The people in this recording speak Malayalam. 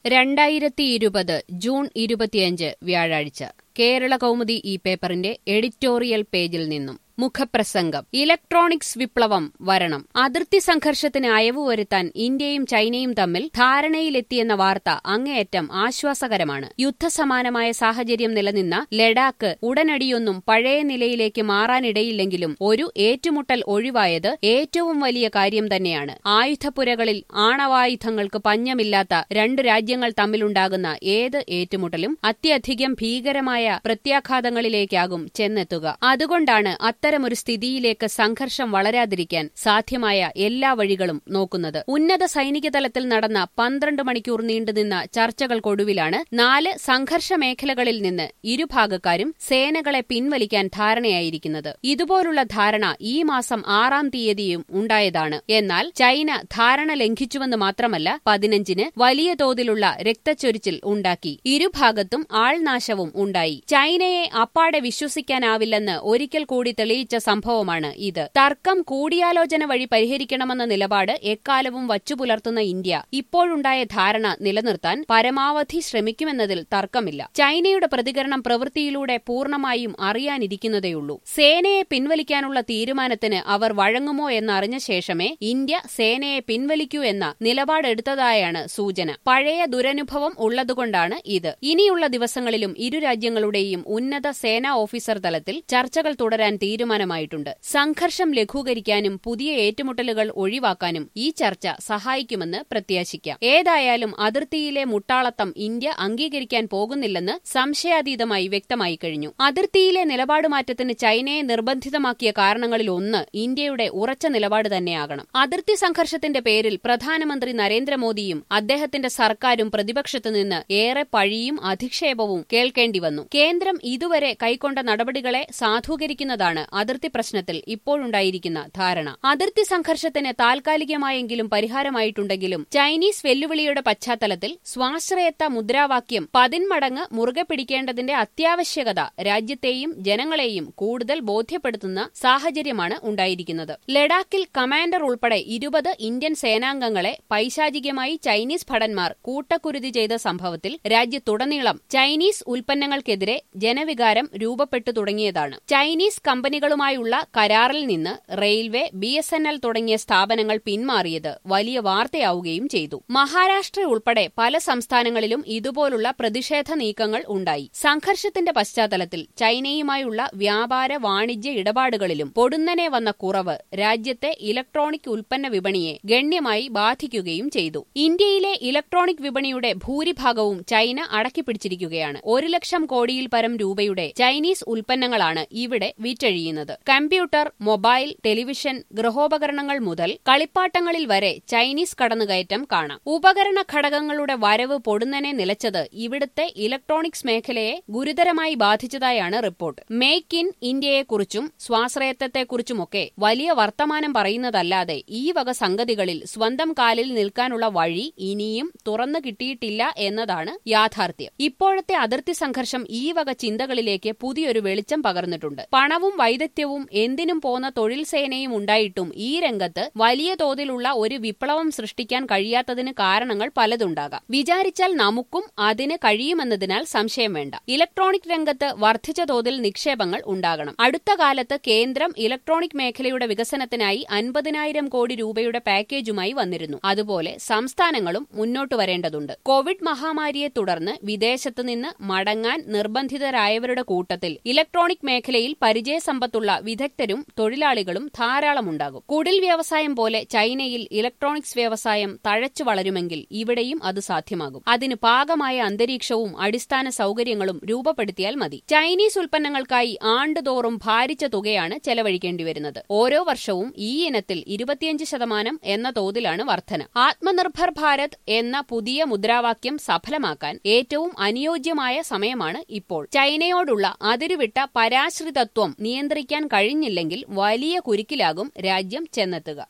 രണ്ടായിരത്തി ഇരുപത് ജൂൺ ഇരുപത്തിയഞ്ച് വ്യാഴാഴ്ച കേരള കൗമുദി ഈ പേപ്പറിന്റെ എഡിറ്റോറിയൽ പേജിൽ നിന്നും മുഖപ്രസംഗം ഇലക്ട്രോണിക്സ് വിപ്ലവം വരണം അതിർത്തി സംഘർഷത്തിന് അയവ് വരുത്താൻ ഇന്ത്യയും ചൈനയും തമ്മിൽ ധാരണയിലെത്തിയെന്ന വാർത്ത അങ്ങേയറ്റം ആശ്വാസകരമാണ് യുദ്ധസമാനമായ സാഹചര്യം നിലനിന്ന ലഡാക്ക് ഉടനടിയൊന്നും പഴയ നിലയിലേക്ക് മാറാനിടയില്ലെങ്കിലും ഒരു ഏറ്റുമുട്ടൽ ഒഴിവായത് ഏറ്റവും വലിയ കാര്യം തന്നെയാണ് ആയുധപ്പുരകളിൽ ആണവായുധങ്ങൾക്ക് പഞ്ഞമില്ലാത്ത രണ്ടു രാജ്യങ്ങൾ തമ്മിലുണ്ടാകുന്ന ഏത് ഏറ്റുമുട്ടലും അത്യധികം ഭീകരമായ പ്രത്യാഘാതങ്ങളിലേക്കാകും ചെന്നെത്തുക അതുകൊണ്ടാണ് അത്തരമൊരു സ്ഥിതിയിലേക്ക് സംഘർഷം വളരാതിരിക്കാൻ സാധ്യമായ എല്ലാ വഴികളും നോക്കുന്നത് ഉന്നത സൈനിക തലത്തിൽ നടന്ന പന്ത്രണ്ട് മണിക്കൂർ നീണ്ടുനിന്ന ചർച്ചകൾക്കൊടുവിലാണ് നാല് സംഘർഷ മേഖലകളിൽ നിന്ന് ഇരുഭാഗക്കാരും സേനകളെ പിൻവലിക്കാൻ ധാരണയായിരിക്കുന്നത് ഇതുപോലുള്ള ധാരണ ഈ മാസം ആറാം തീയതിയും ഉണ്ടായതാണ് എന്നാൽ ചൈന ധാരണ ലംഘിച്ചുവെന്ന് മാത്രമല്ല പതിനഞ്ചിന് വലിയ തോതിലുള്ള രക്തച്ചൊരിച്ചിൽ ഉണ്ടാക്കി ഇരുഭാഗത്തും ആൾനാശവും ഉണ്ടായി ചൈനയെ അപ്പാടെ വിശ്വസിക്കാനാവില്ലെന്ന് ഒരിക്കൽ കൂടി തെളിയിച്ച സംഭവമാണ് ഇത് തർക്കം കൂടിയാലോചന വഴി പരിഹരിക്കണമെന്ന നിലപാട് എക്കാലവും വച്ചുപുലർത്തുന്ന ഇന്ത്യ ഇപ്പോഴുണ്ടായ ധാരണ നിലനിർത്താൻ പരമാവധി ശ്രമിക്കുമെന്നതിൽ തർക്കമില്ല ചൈനയുടെ പ്രതികരണം പ്രവൃത്തിയിലൂടെ പൂർണ്ണമായും അറിയാനിരിക്കുന്നതേയുള്ളൂ സേനയെ പിൻവലിക്കാനുള്ള തീരുമാനത്തിന് അവർ വഴങ്ങുമോ എന്നറിഞ്ഞ ശേഷമേ ഇന്ത്യ സേനയെ പിൻവലിക്കൂ എന്ന നിലപാടെടുത്തതായാണ് സൂചന പഴയ ദുരനുഭവം ഉള്ളതുകൊണ്ടാണ് ഇത് ഇനിയുള്ള ദിവസങ്ങളിലും ഇരു രാജ്യങ്ങളുടെയും ഉന്നത സേനാ ഓഫീസർ തലത്തിൽ ചർച്ചകൾ തുടരാൻ തീരുമാനമായിട്ടുണ്ട് സംഘർഷം ലഘൂകരിക്കാനും പുതിയ ഏറ്റുമുട്ടലുകൾ ഒഴിവാക്കാനും ഈ ചർച്ച സഹായിക്കുമെന്ന് പ്രത്യാശിക്കാം ഏതായാലും അതിർത്തിയിലെ മുട്ടാളത്തം ഇന്ത്യ അംഗീകരിക്കാൻ പോകുന്നില്ലെന്ന് സംശയാതീതമായി വ്യക്തമായി കഴിഞ്ഞു അതിർത്തിയിലെ നിലപാട് മാറ്റത്തിന് ചൈനയെ നിർബന്ധിതമാക്കിയ കാരണങ്ങളിൽ ഒന്ന് ഇന്ത്യയുടെ ഉറച്ച നിലപാട് തന്നെയാകണം അതിർത്തി സംഘർഷത്തിന്റെ പേരിൽ പ്രധാനമന്ത്രി നരേന്ദ്രമോദിയും അദ്ദേഹത്തിന്റെ സർക്കാരും പ്രതിപക്ഷത്തു നിന്ന് ഏറെ പഴിയും അധിക്ഷേപവും കേൾക്കേണ്ടി വന്നു കേന്ദ്രം ഇതുവരെ കൈക്കൊണ്ട നടപടികളെ സാധൂകരിക്കുന്നതാണ് അതിർത്തി പ്രശ്നത്തിൽ ഇപ്പോഴുണ്ടായിരിക്കുന്ന ധാരണ അതിർത്തി സംഘർഷത്തിന് താൽക്കാലികമായെങ്കിലും പരിഹാരമായിട്ടുണ്ടെങ്കിലും ചൈനീസ് വെല്ലുവിളിയുടെ പശ്ചാത്തലത്തിൽ സ്വാശ്രയത്വ മുദ്രാവാക്യം പതിന്മടങ്ങ് മുറുകെ പിടിക്കേണ്ടതിന്റെ അത്യാവശ്യകത രാജ്യത്തെയും ജനങ്ങളെയും കൂടുതൽ ബോധ്യപ്പെടുത്തുന്ന സാഹചര്യമാണ് ഉണ്ടായിരിക്കുന്നത് ലഡാക്കിൽ കമാൻഡർ ഉൾപ്പെടെ ഇരുപത് ഇന്ത്യൻ സേനാംഗങ്ങളെ പൈശാചികമായി ചൈനീസ് ഭടന്മാർ കൂട്ടക്കുരുതി ചെയ്ത സംഭവത്തിൽ രാജ്യത്തുടനീളം ചൈനീസ് ഉൽപ്പന്നങ്ങൾക്കെതിരെ ജനവികാരം രൂപപ്പെട്ടു തുടങ്ങിയതാണ് ചൈനീസ് കമ്പനികളുമായുള്ള കരാറിൽ നിന്ന് railway B S N L തുടങ്ങിയ സ്ഥാപനങ്ങൾ പിന്മാറിയത് വലിയ വാർത്തയാവുകയും ചെയ്തു മഹാരാഷ്ട്ര ഉൾപ്പെടെ പല സംസ്ഥാനങ്ങളിലും ഇതുപോലുള്ള പ്രതിഷേധ നീക്കങ്ങൾ ഉണ്ടായി സംഘർഷത്തിന്റെ പശ്ചാത്തലത്തിൽ ചൈനയുമായുള്ള വ്യാപാര വാണിജ്യ ഇടപാടുകളിലും പൊടുന്നനെ വന്ന കുറവ് രാജ്യത്തെ ഇലക്ട്രോണിക് ഉൽപ്പന്ന വിപണിയെ ഗണ്യമായി ബാധിക്കുകയും ചെയ്തു ഇന്ത്യയിലെ ഇലക്ട്രോണിക് വിപണിയുടെ ഭൂരിഭാഗവും ചൈന അടക്കിപ്പിടിച്ചിരിക്കുകയാണ് ഒരു ലക്ഷം കോടിയിൽ പരം രൂപയുടെ ചൈനീസ് ഉൽപ്പന്നങ്ങളാണ് ഇവിടെ വിറ്റഴിയുന്നത് കമ്പ്യൂട്ടർ മൊബൈൽ ടെലിവിഷൻ ഗൃഹോപകരണങ്ങൾ മുതൽ കളിപ്പാട്ടങ്ങളിൽ വരെ ചൈനീസ് കടന്നുകയറ്റം കാണാം ഉപകരണ ഘടകങ്ങളുടെ വരവ് പൊടുന്നനെ നിലച്ചത് ഇവിടുത്തെ ഇലക്ട്രോണിക്സ് മേഖലയെ ഗുരുതരമായി ബാധിച്ചതായാണ് റിപ്പോർട്ട് മേക്ക് ഇൻ ഇന്ത്യയെക്കുറിച്ചും സ്വാശ്രയത്വത്തെക്കുറിച്ചുമൊക്കെ വലിയ വർത്തമാനം പറയുന്നതല്ലാതെ ഈ വക സംഗതികളിൽ സ്വന്തം കാലിൽ നിൽക്കാനുള്ള വഴി ഇനിയും തുറന്നു കിട്ടിയിട്ടില്ല എന്നതാണ് യാഥാർത്ഥ്യം ഇപ്പോഴത്തെ അതിർത്തി സംഘർഷം ഈ വക ചിന്തകളിലേക്ക് പുതിയൊരു വെളിച്ചം പകർന്നിട്ടുണ്ട് പണവും വൈദഗ്ധ്യവും എന്തിനും പോന്ന തൊഴിൽ സേനയും ഉണ്ടായിട്ടും ഈ രംഗത്ത് വലിയ തോതിലുള്ള ഒരു വിപ്ലവം സൃഷ്ടിക്കാൻ കഴിയാത്തതിന് കാരണങ്ങൾ പലതുണ്ടാകാം വിചാരിച്ചാൽ നമുക്കും അതിന് കഴിയുമെന്നതിനാൽ സംശയം വേണ്ട ഇലക്ട്രോണിക് രംഗത്ത് വർദ്ധിച്ച തോതിൽ നിക്ഷേപങ്ങൾ ഉണ്ടാകണം അടുത്ത കാലത്ത് കേന്ദ്രം ഇലക്ട്രോണിക് മേഖലയുടെ വികസനത്തിനായി അൻപതിനായിരം കോടി രൂപയുടെ പാക്കേജുമായി വന്നിരുന്നു അതുപോലെ സംസ്ഥാനങ്ങളും മുന്നോട്ട് വരേണ്ടതുണ്ട് കോവിഡ് മഹാമാരിയെ തുടർന്ന് വിദേശത്ത് നിന്ന് മടങ്ങാൻ നിർബന്ധിതരായവരുടെ കൂട്ടത്തിൽ ഇലക്ട്രോണിക് മേഖലയിൽ പരിചയസമ്പത്തുള്ള വിദഗ്ധരും തൊഴിലാളികളും ധാരാളമുണ്ടാകും കുടിൽ വ്യവസായം പോലെ ചൈനയിൽ ഇലക്ട്രോണിക്സ് വ്യവസായം തഴച്ചു വളരുമെങ്കിൽ ഇവിടെയും അത് സാധ്യമാകും അതിന് പാകമായ അന്തരീക്ഷവും അടിസ്ഥാന സൗകര്യങ്ങളും രൂപപ്പെടുത്തിയാൽ മതി ചൈനീസ് ഉൽപ്പന്നങ്ങൾക്കായി ആണ്ടുതോറും ഭാരിച്ച തുകയാണ് ചെലവഴിക്കേണ്ടി വരുന്നത് ഓരോ വർഷവും ഈ ഇനത്തിൽ ഇരുപത്തിയഞ്ച് ശതമാനം എന്ന തോതിലാണ് വർധന ആത്മനിർഭർ ഭാരത് എന്ന പുതിയ മുദ്രാവാക്യം സഫലമാക്കാൻ ഏറ്റവും അനുയോജ്യമായ സമയമാണ് ഇപ്പോൾ ചൈനയോടുള്ള അതിരുവിട്ട പരാശ്രിതത്വം നിയന്ത്രിക്കാൻ കഴിഞ്ഞില്ലെങ്കിൽ വലിയ കുരുക്കിലാകും രാജ്യം ചെന്നെത്തുക